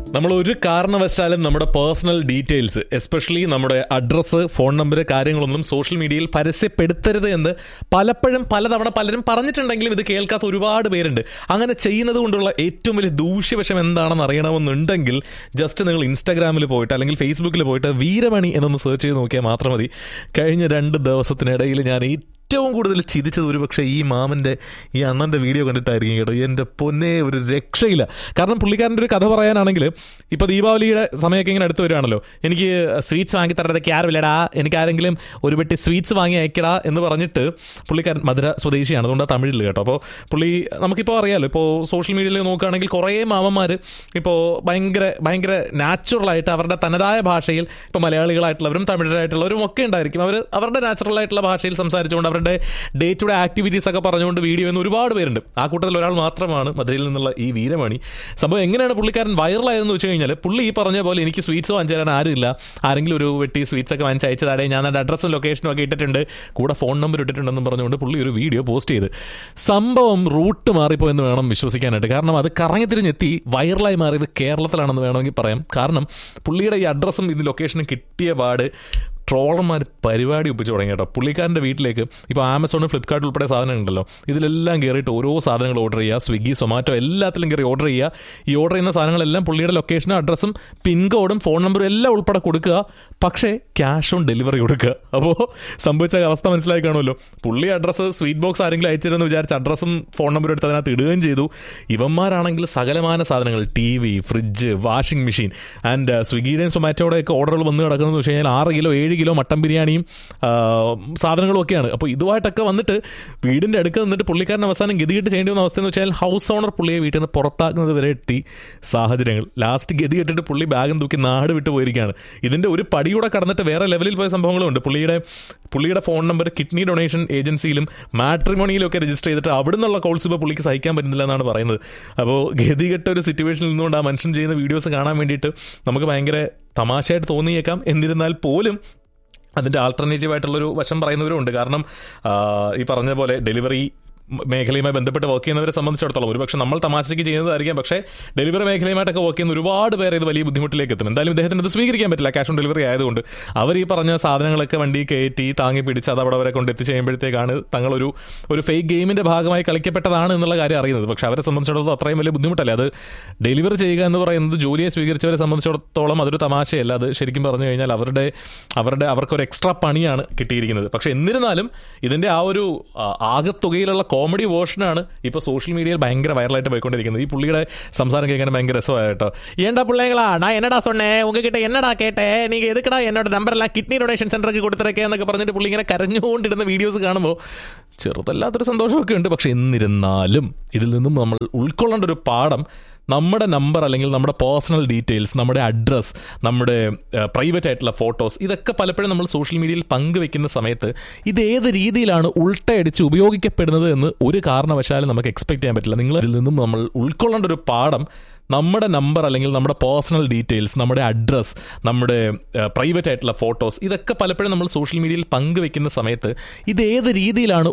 നമ്മൾ ഒരു കാരണവശാലും നമ്മുടെ പേഴ്സണൽ ഡീറ്റെയിൽസ് എസ്പെഷ്യലി നമ്മുടെ അഡ്രസ്സ് ഫോൺ നമ്പർ കാര്യങ്ങളൊന്നും സോഷ്യൽ മീഡിയയിൽ പരസ്യപ്പെടുത്തരുത് എന്ന് പലപ്പോഴും പലതവണ പലരും പറഞ്ഞിട്ടുണ്ടെങ്കിലും ഇത് കേൾക്കാത്ത ഒരുപാട് പേരുണ്ട് അങ്ങനെ ചെയ്യുന്നത് കൊണ്ടുള്ള ഏറ്റവും വലിയ ദൂഷ്യവശം എന്താണെന്ന് അറിയണമെന്നുണ്ടെങ്കിൽ ജസ്റ്റ് നിങ്ങൾ ഇൻസ്റ്റാഗ്രാമിൽ പോയിട്ട് അല്ലെങ്കിൽ ഫേസ്ബുക്കിൽ പോയിട്ട് വീരമണി എന്നൊന്ന് സെർച്ച് ചെയ്ത് നോക്കിയാൽ മാത്രം മതി കഴിഞ്ഞ രണ്ട് ദിവസത്തിനിടയിൽ ഞാൻ ഈ ഏറ്റവും കൂടുതൽ ചിരിച്ചത് ഒരുപക്ഷെ ഈ മാമൻ്റെ ഈ അണ്ണൻ്റെ വീഡിയോ കണ്ടിട്ടായിരിക്കും കേട്ടോ എൻ്റെ പൊന്നെ ഒരു രക്ഷയില്ല കാരണം പുള്ളിക്കാരൻ്റെ ഒരു കഥ പറയാനാണെങ്കിൽ ഇപ്പോൾ ദീപാവലിയുടെ സമയമൊക്കെ ഇങ്ങനെ അടുത്ത് വരികയാണല്ലോ എനിക്ക് സ്വീറ്റ്സ് വാങ്ങി തരതൊക്കെ ആരുമില്ലടാ എനിക്ക് ആരെങ്കിലും ഒരു പെട്ടി സ്വീറ്റ്സ് വാങ്ങി അയക്കടാ എന്ന് പറഞ്ഞിട്ട് പുള്ളിക്കാരൻ മധുര സ്വദേശിയാണ് അതുകൊണ്ട് തമിഴിൽ കേട്ടോ അപ്പോൾ പുള്ളി നമുക്കിപ്പോൾ അറിയാമല്ലോ ഇപ്പോൾ സോഷ്യൽ മീഡിയയിൽ നോക്കുകയാണെങ്കിൽ കുറേ മാമന്മാർ ഇപ്പോൾ ഭയങ്കര ഭയങ്കര നാച്ചുറലായിട്ട് അവരുടെ തനതായ ഭാഷയിൽ ഇപ്പോൾ മലയാളികളായിട്ടുള്ളവരും തമിഴരായിട്ടുള്ളവരും ഒക്കെ ഉണ്ടായിരിക്കും അവർ അവരുടെ നാച്ചുറൽ ആയിട്ടുള്ള ഭാഷയിൽ സംസാരിച്ചുകൊണ്ട് അവരുടെ ഡേ ടു ഡേ ആക്ടിവിറ്റീസ് ഒക്കെ പറഞ്ഞുകൊണ്ട് വീഡിയോ എന്ന് ഒരുപാട് പേരുണ്ട് ആ കൂട്ടത്തിൽ ഒരാൾ മാത്രമാണ് മധുരയിൽ നിന്നുള്ള ഈ വീരമണി സംഭവം എങ്ങനെയാണ് പുള്ളിക്കാരൻ വൈറലായതെന്ന് വെച്ച് കഴിഞ്ഞാൽ പുള്ളി ഈ പറഞ്ഞ പോലെ എനിക്ക് സ്വീറ്റ്സ് വാങ്ങിച്ചു തരാൻ ആരുമില്ല ആരെങ്കിലും ഒരു വെട്ടി സ്വീറ്റ്സ് ഒക്കെ വാങ്ങിച്ച് അയച്ചതാടെ ഞാൻ അതിൻ്റെ അഡ്രസ്സും ലൊക്കേഷനും ഒക്കെ ഇട്ടിട്ടുണ്ട് കൂടെ ഫോൺ നമ്പർ ഇട്ടിട്ടുണ്ടെന്നും പറഞ്ഞുകൊണ്ട് പുള്ളി ഒരു വീഡിയോ പോസ്റ്റ് ചെയ്ത് സംഭവം റൂട്ട് മാറിപ്പോയെന്ന് വേണം വിശ്വസിക്കാനായിട്ട് കാരണം അത് കറങ്ങി തിരിഞ്ഞെത്തി വൈറലായി മാറിയത് കേരളത്തിലാണെന്ന് വേണമെങ്കിൽ പറയാം കാരണം പുള്ളിയുടെ ഈ അഡ്രസ്സും ഇത് ലൊക്കേഷനും കിട്ടിയ പാട് ട്രോളർമാർ പരിപാടി ഒപ്പിച്ച് തുടങ്ങി കേട്ടോ പുള്ളിക്കാരൻ്റെ വീട്ടിലേക്ക് ഇപ്പോൾ ആമസോൺ ഫ്ലിപ്കാർട്ട് ഉൾപ്പെടെ സാധനങ്ങളുണ്ടല്ലോ ഇതിലെല്ലാം കയറിയിട്ട് ഓരോ സാധനങ്ങൾ ഓർഡർ ചെയ്യുക സ്വിഗ്ഗി സൊമാറ്റോ എല്ലാത്തിലും കയറി ഓർഡർ ചെയ്യുക ഈ ഓർഡർ ചെയ്യുന്ന സാധനങ്ങളെല്ലാം പുള്ളിയുടെ ലൊക്കേഷനും അഡ്രസ്സും പിൻകോഡും ഫോൺ നമ്പറും എല്ലാം ഉൾപ്പെടെ കൊടുക്കുക പക്ഷേ ക്യാഷ് ഓൺ ഡെലിവറി കൊടുക്കുക അപ്പോൾ സംഭവിച്ച അവസ്ഥ മനസ്സിലായി കാണുമല്ലോ പുള്ളി അഡ്രസ്സ് സ്വീറ്റ് ബോക്സ് ആരെങ്കിലും അയച്ചിരുന്നു വിചാരിച്ച അഡ്രസ്സും ഫോൺ നമ്പറും എടുത്ത് അതിനകത്ത് ഇടുകയും ചെയ്തു ഇവന്മാരാണെങ്കിൽ സകലമാന സാധനങ്ങൾ T V fridge washing machine and സ്വിഗ്ഗിയുടെയും സൊമാറ്റോയുടെയൊക്കെ ഓർഡറുകൾ വന്ന് കിടക്കുന്നതെന്ന് വെച്ച് കഴിഞ്ഞാൽ ആറ് കിലോ ഏഴ് കിലോ മട്ടൻ ബിരിയാണിയും ആ, സാധനങ്ങളും ഒക്കെയാണ് അപ്പോൾ ഇതുമായിട്ടൊക്കെ വന്നിട്ട് വീടിൻ്റെ അടുക്ക് നിന്നിട്ട് പുള്ളിക്കാരൻ അവസാനം ഗതികെട്ട് ചെയ്യേണ്ടി വന്ന അവസ്ഥ എന്ന് വെച്ചാൽ ഹൗസ് ഓണർ പുള്ളിയെ വീട്ടിൽ നിന്ന് പുറത്താക്കുന്നത് വരെ എത്തി സാഹചര്യങ്ങൾ ലാസ്റ്റ് ഗതി കെട്ടിട്ട് പുള്ളി ബാഗും തൂക്കി നാട് വിട്ട് പോയിരിക്കുകയാണ് ഇതിൻ്റെ ഒരു പടിയൂടെ കടന്നിട്ട് വേറെ ലെവലിൽ പോയ സംഭവങ്ങളുണ്ട് പുള്ളിയുടെ പുള്ളിയുടെ ഫോൺ നമ്പർ കിഡ്നി ഡൊണേഷൻ ഏജൻസിയിലും മാട്രിമോണിയിലും ഒക്കെ രജിസ്റ്റർ ചെയ്തിട്ട് അവിടെ നിന്നുള്ള കോൾസ് ഇപ്പോൾ പുള്ളിക്ക് സഹിക്കാൻ പറ്റുന്നില്ല എന്നാണ് പറയുന്നത് അപ്പോൾ ഗതികെട്ട ഒരു സിറ്റുവേഷനിൽ നിന്നുകൊണ്ട് ആ മനുഷ്യൻ ചെയ്യുന്ന വീഡിയോസ് കാണാൻ വേണ്ടിയിട്ട് നമുക്ക് ഭയങ്കര തമാശയായിട്ട് തോന്നിയേക്കാം എന്നിരുന്നാൽ പോലും അതിൻ്റെ ആൾട്ടർനേറ്റീവ് ആയിട്ടുള്ളൊരു വശം പറയുന്നവരുണ്ട് കാരണം ആ, ഈ പറഞ്ഞ പോലെ ഡെലിവറി മേഖലയുമായി ബന്ധപ്പെട്ട് വർക്ക് ചെയ്യുന്നവരെ സംബന്ധിച്ചിടത്തോളം ഒരുപക്ഷെ നമ്മൾ തമാശയ്ക്ക് ചെയ്യുന്നതായിരിക്കാം പക്ഷേ ഡെലിവറി മേഖലയുമായിട്ടൊക്കെ വർക്ക് ചെയ്യുന്ന ഒരുപാട് പേര് ഇത് വലിയ ബുദ്ധിമുട്ടിലേക്ക് എത്തും എന്തായാലും ഇദ്ദേഹത്തിന് ഇത് സ്വീകരിക്കാൻ പറ്റില്ല ക്യാഷ് ഓൺ ഡെലിവറി ആയതുകൊണ്ട് അവർ ഈ പറഞ്ഞ സാധനങ്ങളൊക്കെ വണ്ടി കയറ്റി താങ്ങി പിടിച്ച് അത് അവിടെ വരെ കൊണ്ട് എത്തിച്ച് കഴിയുമ്പോഴത്തേക്കാണ് തങ്ങളൊരു ഒരു ഫേക്ക് ഗെയിമിന്റെ ഭാഗമായി കളിക്കപ്പെട്ടതാണ് എന്നുള്ള കാര്യം അറിയുന്നത് പക്ഷെ അവരെ സംബന്ധിച്ചിടത്തോളം അത്രയും വലിയ ബുദ്ധിമുട്ടല്ല അത് ഡെലിവറി ചെയ്യുക എന്ന് പറയുന്നത് ജോലിയെ സ്വീകരിച്ചവരെ സംബന്ധിച്ചിടത്തോളം അതൊരു തമാശയല്ല അത് ശരിക്കും പറഞ്ഞു കഴിഞ്ഞാൽ അവരുടെ അവരുടെ അവർക്കൊരു എക്സ്ട്രാ പണിയാണ് കിട്ടിയിരിക്കുന്നത് പക്ഷെ എന്നിരുന്നാലും ഇതിന്റെ ആ ഒരു ആ, ആകത്തുകയിലുള്ള കോമഡി വേർഷനാണ് ഇപ്പോൾ സോഷ്യൽ മീഡിയയിൽ ഭയങ്കര വൈറലായിട്ട് പോയിക്കൊണ്ടിരിക്കുന്നത് ഈ പുള്ളിയുടെ സംസാരം കേൾക്കാൻ ഭയങ്കര രസമായ കേട്ടോ ஏண்டா பிள்ளைங்களா நான் என்னடா சொன்னேன் உங்ககிட்ட என்னடா கேட்டேன் நீங்க எதுக்குடா என்னோட நம்பர் எல்லாம் കിഡ്നി ഡൊണേഷൻ സെന്റർക്ക് കൊടുത്തിരക്കേ എന്നൊക്കെ പറഞ്ഞിട്ട് പുള്ളി ഇങ്ങനെ കരഞ്ഞുകൊണ്ടിരുന്ന വീഡിയോസ് കാണുമ്പോൾ ചെറുതല്ലാത്തൊരു സന്തോഷമൊക്കെ ഉണ്ട് പക്ഷെ എന്നിരുന്നാലും ഇതിൽ നിന്നും നമ്മൾ ഉൾക്കൊള്ളേണ്ട ഒരു പാഠം നമ്മുടെ നമ്പർ അല്ലെങ്കിൽ നമ്മുടെ പേഴ്സണൽ ഡീറ്റെയിൽസ് നമ്മുടെ അഡ്രസ്സ് നമ്മുടെ പ്രൈവറ്റ് ആയിട്ടുള്ള ഫോട്ടോസ് ഇതൊക്കെ പലപ്പോഴും നമ്മൾ സോഷ്യൽ മീഡിയയിൽ പങ്കുവെക്കുന്ന സമയത്ത് ഇത് ഏത് രീതിയിലാണ് ഉൾട്ടയടിച്ച് ഉപയോഗിക്കപ്പെടുന്നത് എന്ന് ഒരു കാരണവശാലും നമുക്ക് എക്സ്പെക്ട് ചെയ്യാൻ പറ്റില്ല നിങ്ങൾ ഇതിൽ നിന്നും നമ്മൾ ഉൾക്കൊള്ളേണ്ട ഒരു പാഠം നമ്മുടെ നമ്പർ അല്ലെങ്കിൽ നമ്മുടെ പേഴ്സണൽ ഡീറ്റെയിൽസ് നമ്മുടെ അഡ്രസ്സ് നമ്മുടെ പ്രൈവറ്റ് ആയിട്ടുള്ള ഫോട്ടോസ് ഇതൊക്കെ പലപ്പോഴും നമ്മൾ സോഷ്യൽ മീഡിയയിൽ പങ്കുവെക്കുന്ന സമയത്ത് ഇത് ഏത് രീതിയിലാണ്